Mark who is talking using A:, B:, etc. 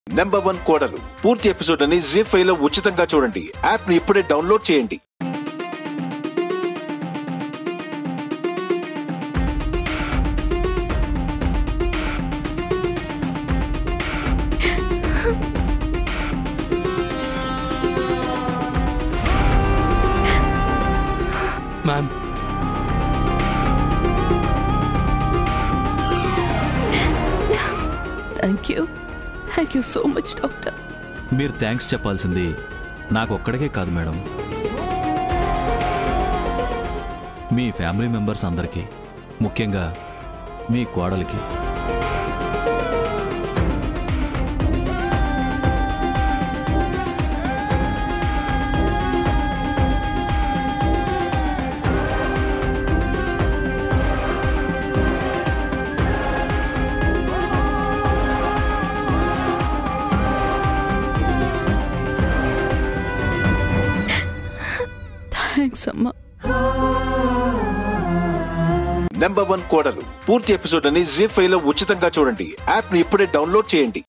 A: number one కోడలు పూర్తి episode అని జీ ఫైవ్ లో ఉచితంగా చూడండి యాప్ ని ఇప్పుడే డౌన్లోడ్ చేయండి
B: ma'am
C: thank you thank you so much doctor
D: మీరు థ్యాంక్స్ చెప్పాల్సింది నాకు ఒక్కడికే కాదు మేడం మీ ఫ్యామిలీ మెంబర్స్ అందరికీ ముఖ్యంగా మీ కోడలికి
C: థ్యాంక్స్ అమ్మా
A: నెంబర్ వన్ కోడలు పూర్తి ఎపిసోడ్ అని జీ ఫైవ్ లో ఉచితంగా చూడండి యాప్ ని ఇప్పుడే డౌన్లోడ్ చేయండి